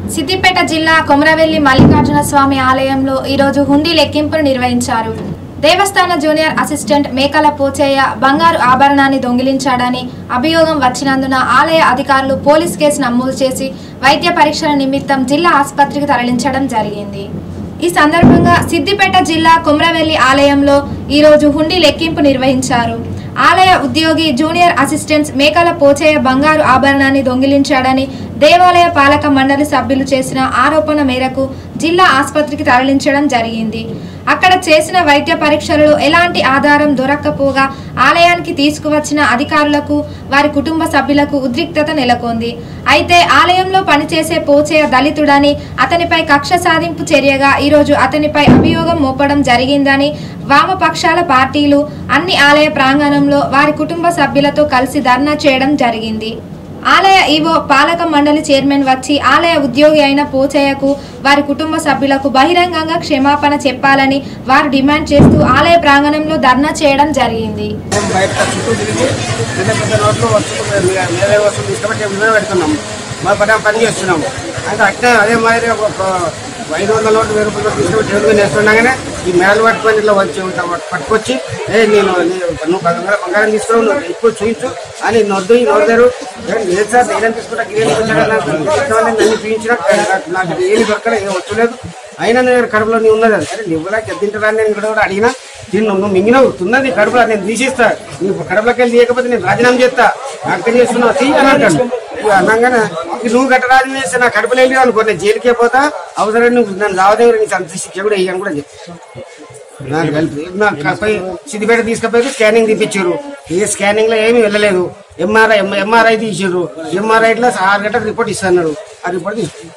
సిద్దిపేట జిల్లా కొమరవెల్లి మల్లికార్జున స్వామి ఆలయంలో ఈరోజు హుండీ లెక్కింపును నిర్వహించారు దేవస్థాన జూనియర్ అసిస్టెంట్ మేకల పోచయ్య బంగారు ఆభరణాన్ని దొంగిలించాడని అభియోగం వచ్చినందున ఆలయ అధికారులు పోలీస్ కేసు నమోదు చేసి వైద్య పరీక్షల నిమిత్తం జిల్లా ఆసుపత్రికి తరలించడం జరిగింది ఈ సందర్భంగా సిద్దిపేట జిల్లా కొమరవెల్లి ఆలయంలో ఈరోజు హుండీ లెక్కింపు నిర్వహించారు ఆలయ ఉద్యోగి జూనియర్ అసిస్టెంట్స్ మేకల పోచయ్య బంగారు ఆభరణాన్ని దొంగిలించాడని దేవాలయ పాలక మండలి సభ్యులు చేసిన ఆరోపణ మేరకు జిల్లా ఆసుపత్రికి తరలించడం జరిగింది అక్కడ చేసిన వైద్య పరీక్షలలో ఎలాంటి ఆధారం దొరక్కపోగా ఆలయానికి తీసుకువచ్చిన అధికారులకు వారి కుటుంబ సభ్యులకు ఉద్రిక్తత నెలకొంది అయితే ఆలయంలో పనిచేసే పోచయ్య దళితుడని అతనిపై కక్ష సాధింపు చర్యగా ఈరోజు అతనిపై అభియోగం మోపడం జరిగిందని వామపక్షాల పార్టీలు అన్ని ఆలయ ప్రాంగణంలో వారి కుటుంబ సభ్యులతో కలిసి ధర్నా చేయడం జరిగింది ఆలయ ఈవో పాలక మండలి చైర్మన్ వచ్చి ఆలయ ఉద్యోగి అయిన పోచయ్యకు వారి కుటుంబ సభ్యులకు బహిరంగంగా క్షమాపణ చెప్పాలని వారు డిమాండ్ చేస్తూ ఆలయ ప్రాంగణంలో ధర్నా చేయడం జరిగింది మేము బయట చుట్టూ తిరిగి పెద్ద పెద్ద నోట్లు వస్తువులు మే- మేలే వస్తువులు ఇష్టపడి మీద పెడుతున్నాము మా పని పని చేస్తున్నాము అయితే అట్నే అదే మాదిరి ఒక ఐదు వందల నోట్లు వెయ్యి రూపాయలు తీసుకొని టేబుల్ మీద వేస్తుండగానే ఈ మేడలు పట్టుకొని ఇట్లా వచ్చి ఉంటా- పట్టుకొచ్చి ఏ నేను నీ- నువ్వు బంగారం బంగారం తీసుకున్నావు నువ్వు ఎక్కువ చూపించు అని నొద్దు ఈ నోడదారు లేదు సార్ నేను తీసుకుంటా గిరి నన్ను చూపించిన నాకు ఏమి దొరకలేదు ఏం వచ్చలేదు అయినా నేను కడుపులో నీ ఉన్నది అది. అరే నువ్వు నాకు తింటారా నేను ఇక్కడ కూడా అడిగినా దీన్ని నువ్వు మింగినవు తున్నది కడుపులో నేను తీసేస్తా నీకు కడుపులోకి వెళ్ళి తీయకపోతే నేను రాజీనామా చేస్తా నాకు చేస్తున్నావు తీ అని అంటాను ఇక అనగానే ఇక నువ్వు గట్ట రాజీనామా చేస్తే నా కడుపులో వెళ్ళి అనుకో నేను జైలుకే పోతా అవసరం నువ్వు నన్ను రావదేవి నీకు అంత శిక్ష కూడా వేయని కూడా చెప్తా నాకు కలిపి నాకు పోయి సిద్దిపేట తీసుకుపోయి స్కానింగ్ తీపిచ్చారు ఏ స్కానింగ్ లో ఏమీ వెళ్ళలేదు ఎంఆర్ఐ ఎంఆర్ఐ తీసారు ఎంఆర్ఐ లో ఆరు గంటలకు రిపోర్ట్ ఇస్తాను ఆ రిపోర్ట్ తీసుకు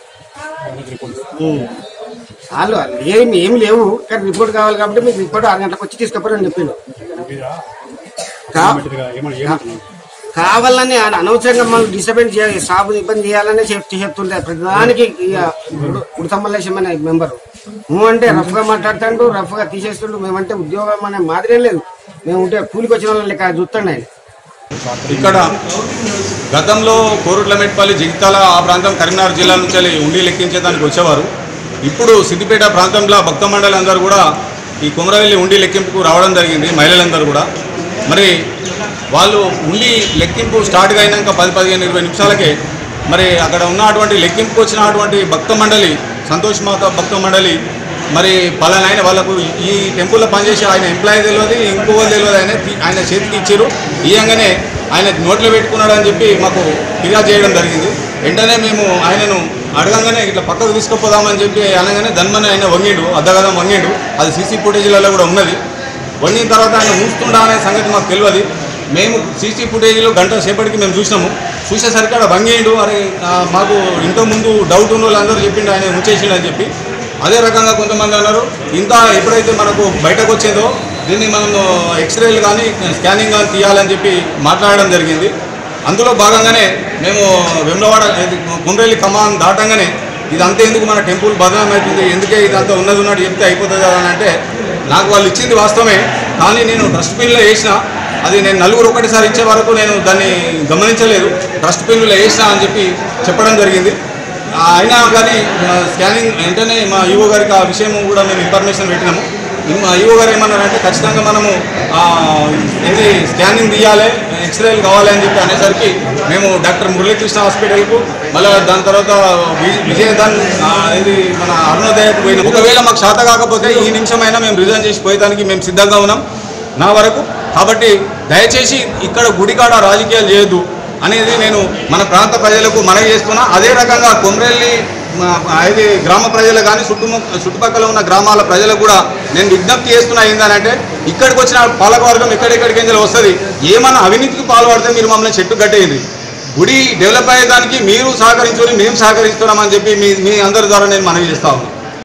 ఉం. వాళ్ళు ఏమి ఏమి లేవు కానీ రిపోర్ట్ కావాలి కాబట్టి మీకు రిపోర్ట్ ఆరు గంటలకు వచ్చి తీసుకుపోరని చెప్పిండు కా- కావాలని ఆయన అనవసరంగా మనం డిస్టర్బెన్స్ చేయాలి సాగు ఇబ్బంది చేయాలని చెప్తూ చెప్తుంటారు ప్రతిదానికి ఉడతమ్మలేశం అనే మెంబర్ నువ్వు అంటే రఫ్ గా మాట్లాడుతాడు రఫ్ గా తీసేస్తుండు మేమంటే ఉద్యోగం అనే మాదిరే లేదు మేము ఉంటే కూలికి వచ్చిన వాళ్ళని లెక్క చూస్తాండి ఆయన ఇక్కడ గతంలో కోరుట్లమెట్పల్లి జగిత్యాల ఆ ప్రాంతం కరీంనగర్ జిల్లా నుంచి వెళ్ళి ఉండి లెక్కించేదానికి వచ్చేవారు ఇప్పుడు సిద్దిపేట ప్రాంతంలో భక్త మండలి అందరూ కూడా ఈ కుమరవెల్లి ఉండి లెక్కింపుకు రావడం జరిగింది మహిళలందరూ కూడా మరి వాళ్ళు ఉండి లెక్కింపు స్టార్ట్ అయినాక పది పదిహేను ఇరవై నిమిషాలకే మరి అక్కడ ఉన్నటువంటి లెక్కింపుకు వచ్చినటువంటి భక్త మండలి సంతోష్ మాత భక్త మండలి మరి పలానా ఆయన వాళ్ళకు ఈ టెంపుల్లో పనిచేసే ఆయన ఎంప్లాయీ తెలియదు ఇంకో వాళ్ళు తెలియదు ఆయన తీ- ఆయన చేతికి ఇచ్చారు ఇయ్యంగానే ఆయన నోట్లో పెట్టుకున్నాడు అని చెప్పి మాకు ఫిర్యాదు చేయడం జరిగింది వెంటనే మేము ఆయనను అడగంగానే ఇట్లా పక్కకు తీసుకుపోదామని చెప్పి అనగానే ధన్మని ఆయన వంగిండు అద్దగదం వంగిండు అది సీసీ ఫుటేజీలలో కూడా ఉన్నది వండిన తర్వాత ఆయన మూస్తుండా అనే సంగతి మాకు తెలియదు మేము సీసీ ఫుటేజీలో గంట సేపటికి మేము చూసినాము చూసేసరికి అక్కడ వంగేయండు అరే ఆ, మాకు ఇంతకు ముందు డౌట్ ఉన్న వాళ్ళందరూ చెప్పిండు ఆయన ఉంచేసిండు అని చెప్పి అదే రకంగా కొంతమంది అన్నారు ఇంత ఎప్పుడైతే మనకు బయటకు వచ్చిందో దీన్ని మనం ఎక్స్రేలు కానీ స్కానింగ్ కానీ తీయాలని చెప్పి మాట్లాడడం జరిగింది అందులో భాగంగానే మేము వెమ్లవాడ కుండ్రెల్లి కమాన్ దాటంగానే ఇదంతా ఎందుకు మన టెంపుల్ బదనాం అవుతుంది ఎందుకే ఇదంతా ఉన్నది ఉన్నట్టు చెప్తే అయిపోతుంది కదా అని అంటే నాకు వాళ్ళు ఇచ్చింది వాస్తవమే కానీ నేను డస్ట్బిన్లో వేసిన అది నేను నలుగురు ఒకటిసారి ఇచ్చే వరకు నేను దాన్ని గమనించలేదు డస్ట్బిన్లో వేసిన అని చెప్పి చెప్పడం జరిగింది ఆ, అయినా కానీ ఆ, స్కానింగ్ వెంటనే మా ఈవో గారికి ఆ విషయం కూడా మేము ఇన్ఫర్మేషన్ పెట్టినాము మా ఈవో గారు ఏమన్నారంటే ఖచ్చితంగా మనము ఆ, ఇది స్కానింగ్ తీయాలి ఎక్స్రేలు కావాలి అని చెప్పి అనేసరికి మేము డాక్టర్ మురళీకృష్ణ హాస్పిటల్కు మళ్ళీ దాని తర్వాత వి- విజయధన్ ఆ, ఇది మన అరుణోదయకు పోయినాం ఒకవేళ మాకు శాత కాకపోతే ఈ నిమిషమైనా మేము రిజైన్ చేసి పోయేదానికి మేము సిద్ధంగా ఉన్నాం నా వరకు కాబట్టి దయచేసి ఇక్కడ గుడికాడ రాజకీయాలు చేయొద్దు అనేది నేను మన ప్రాంత ప్రజలకు మనవి చేస్తున్నా అదే రకంగా కొమరెల్లి ఇది గ్రామ ప్రజలు కానీ చుట్టుము చుట్టుపక్కల ఉన్న గ్రామాల ప్రజలకు కూడా నేను విజ్ఞప్తి చేస్తున్నా ఏంటంటే ఇక్కడికి వచ్చిన పాలకవర్గం ఎక్కడెక్కడికి నుంచి వస్తుంది ఏమన్నా అవినీతికి పాల్పడితే మీరు మమ్మల్ని చెట్టు కట్టేయండి గుడి డెవలప్ అయ్యేదానికి మీరు సహకరించుకొని మేము సహకరిస్తున్నామని చెప్పి మీ మీ అందరి ద్వారా నేను మనవి చేస్తా ఉన్నాను